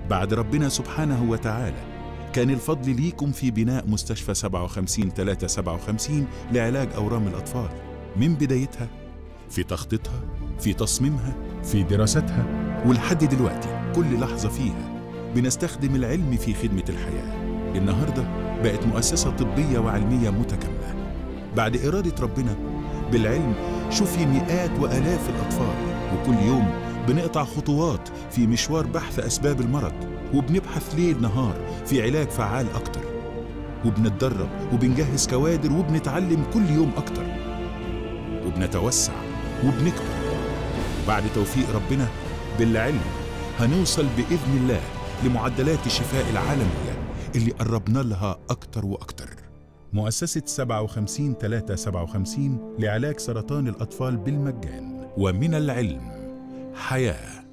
بعد ربنا سبحانه وتعالى كان الفضل ليكم في بناء مستشفى 57 357 لعلاج أورام الأطفال من بدايتها في تخطيطها في تصميمها في دراستها ولحد دلوقتي كل لحظة فيها بنستخدم العلم في خدمة الحياة النهاردة بقت مؤسسة طبية وعلمية متكاملة بعد إرادة ربنا بالعلم شفي مئات وآلاف الأطفال وكل يوم بنقطع خطوات في مشوار بحث أسباب المرض وبنبحث ليل نهار في علاج فعال أكتر وبنتدرب وبنجهز كوادر وبنتعلم كل يوم أكتر وبنتوسع وبنكبر بعد توفيق ربنا بالعلم هنوصل بإذن الله لمعدلات الشفاء العالمية اللي قربنا لها أكتر وأكتر مؤسسة 57 357 لعلاج سرطان الأطفال بالمجان ومن العلم حياه